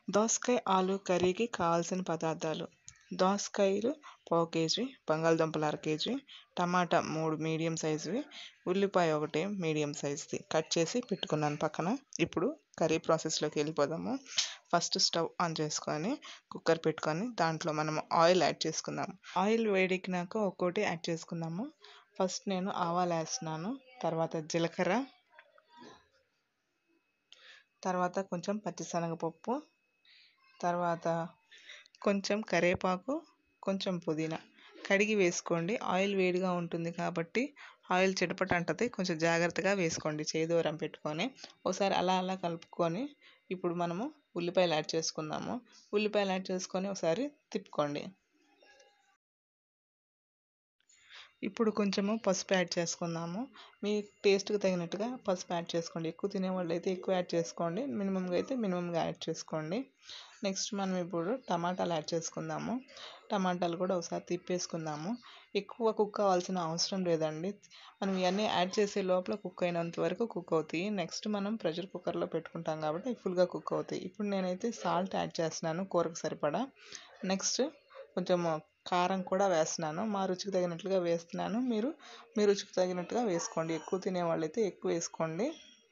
దోసకాయ ఆలు కర్రీకి కావాల్సిన పదార్థాలు దోసకాయలు పావు కేజీ బంగాళదుంపలు అర కేజీ టమాటా మూడు మీడియం సైజువి ఉల్లిపాయ ఒకటి మీడియం సైజుది కట్ చేసి పెట్టుకున్నాను పక్కన ఇప్పుడు కర్రీ ప్రాసెస్లోకి వెళ్ళిపోదాము ఫస్ట్ స్టవ్ ఆన్ చేసుకొని కుక్కర్ పెట్టుకొని దాంట్లో మనం ఆయిల్ యాడ్ చేసుకుందాము ఆయిల్ వేడెక్కినాక ఒక్కోటి యాడ్ చేసుకుందాము ఫస్ట్ నేను ఆవాలు వేస్తున్నాను తర్వాత జీలకర్ర తర్వాత కొంచెం పచ్చిశనగపప్పు తర్వాత కొంచెం కరివేపాకు కొంచెం పుదీనా కడిగి వేసుకోండి ఆయిల్ వేడిగా ఉంటుంది కాబట్టి ఆయిల్ చిటపట అంటది కొంచెం జాగ్రత్తగా వేసుకోండి చేదూరం పెట్టుకొని ఒకసారి అలా అలా కలుపుకొని ఇప్పుడు మనము ఉల్లిపాయలు యాడ్ చేసుకుందాము ఉల్లిపాయలు యాడ్ చేసుకొని ఒకసారి తిప్పుకోండి ఇప్పుడు కొంచెము పసుపు యాడ్ చేసుకుందాము మీ టేస్ట్కి తగినట్టుగా పసుపు యాడ్ చేసుకోండి ఎక్కువ తినేవాళ్ళు అయితే ఎక్కువ యాడ్ చేసుకోండి మినిమంగా అయితే మినిమంగా యాడ్ చేసుకోండి నెక్స్ట్ మనం ఇప్పుడు టమాటాలు యాడ్ చేసుకుందాము టమాటాలు కూడా ఒకసారి తిప్పేసుకుందాము ఎక్కువ కుక్ అవ్వాల్సిన అవసరం లేదండి మనం ఇవన్నీ యాడ్ చేసే లోపల కుక్ అయినంత వరకు కుక్ అవుతాయి నెక్స్ట్ మనం ప్రెషర్ కుక్కర్లో పెట్టుకుంటాం కాబట్టి ఫుల్గా కుక్ అవుతాయి ఇప్పుడు నేనైతే సాల్ట్ యాడ్ చేస్తున్నాను కూరకు సరిపడా నెక్స్ట్ కొంచెం కారం కూడా వేస్తున్నాను మా రుచికి తగినట్లుగా వేస్తున్నాను మీరు మీ రుచికి తగినట్టుగా వేసుకోండి ఎక్కువ తినేవాళ్ళు అయితే ఎక్కువ వేసుకోండి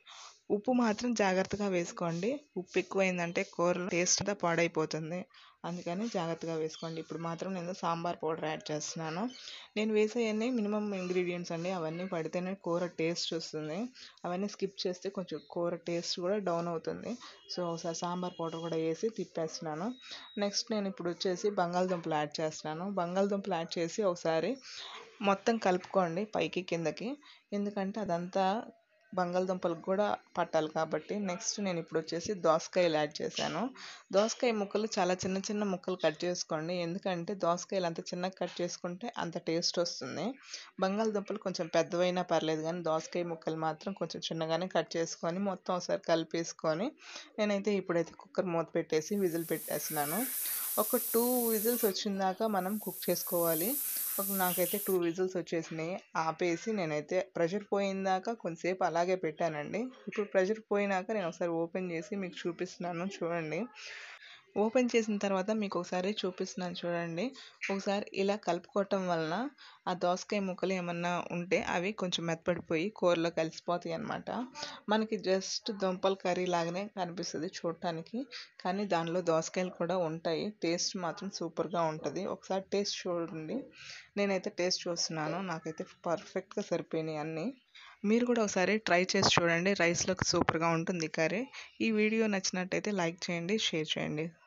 ఉప్పు మాత్రం జాగ్రత్తగా వేసుకోండి ఉప్పు ఎక్కువైందంటే కూరలో టేస్ట్ అంతా పాడైపోతుంది అందుకని జాగ్రత్తగా వేసుకోండి ఇప్పుడు మాత్రం నేను సాంబార్ పౌడర్ యాడ్ చేస్తున్నాను నేను వేసేవన్నీ మినిమం ఇంగ్రీడియంట్స్ అండి అవన్నీ పడితేనే కూర టేస్ట్ వస్తుంది అవన్నీ స్కిప్ చేస్తే కొంచెం కూర టేస్ట్ కూడా డౌన్ అవుతుంది సో ఒకసారి సాంబార్ పౌడర్ కూడా వేసి తిప్పేస్తున్నాను నెక్స్ట్ నేను ఇప్పుడు వచ్చేసి బంగాళదుంపలు యాడ్ చేస్తున్నాను బంగాళదుంపలు యాడ్ చేసి ఒకసారి మొత్తం కలుపుకోండి పైకి కిందకి ఎందుకంటే అదంతా బంగాళదుంపలకు కూడా పట్టాలి కాబట్టి నెక్స్ట్ నేను ఇప్పుడు వచ్చేసి దోసకాయలు యాడ్ చేశాను దోసకాయ ముక్కలు చాలా చిన్న చిన్న ముక్కలు కట్ చేసుకోండి ఎందుకంటే దోసకాయలు అంత చిన్నగా కట్ చేసుకుంటే అంత టేస్ట్ వస్తుంది బంగాళదుంపలు కొంచెం పెద్దవైనా పర్లేదు కానీ దోసకాయ ముక్కలు మాత్రం కొంచెం చిన్నగానే కట్ చేసుకొని మొత్తం ఒకసారి కలిపేసుకొని నేనైతే ఇప్పుడైతే కుక్కర్ మూత పెట్టేసి విజిల్ పెట్టేస్తున్నాను ఒక టూ విజిల్స్ వచ్చిందాక మనం కుక్ చేసుకోవాలి ఒక నాకైతే టూ విజిల్స్ వచ్చేసినాయి ఆపేసి నేనైతే ప్రెషర్ పోయిందాక కొంతసేపు అలాగే పెట్టానండి ఇప్పుడు ప్రెషర్ పోయినాక నేను ఒకసారి ఓపెన్ చేసి మీకు చూపిస్తున్నాను చూడండి ఓపెన్ చేసిన తర్వాత మీకు ఒకసారి చూపిస్తున్నాను చూడండి ఒకసారి ఇలా కలుపుకోవటం వలన ఆ దోసకాయ ముక్కలు ఏమన్నా ఉంటే అవి కొంచెం మెత్తపడిపోయి కూరలో కలిసిపోతాయి అన్నమాట మనకి జస్ట్ దుంపల కర్రీ లాగానే కనిపిస్తుంది చూడటానికి కానీ దానిలో దోసకాయలు కూడా ఉంటాయి టేస్ట్ మాత్రం సూపర్గా ఉంటుంది ఒకసారి టేస్ట్ చూడండి నేనైతే టేస్ట్ చూస్తున్నాను నాకైతే పర్ఫెక్ట్గా సరిపోయినాయి అన్నీ మీరు కూడా ఒకసారి ట్రై చేసి చూడండి రైస్లోకి సూపర్గా ఉంటుంది కర్రీ ఈ వీడియో నచ్చినట్టయితే లైక్ చేయండి షేర్ చేయండి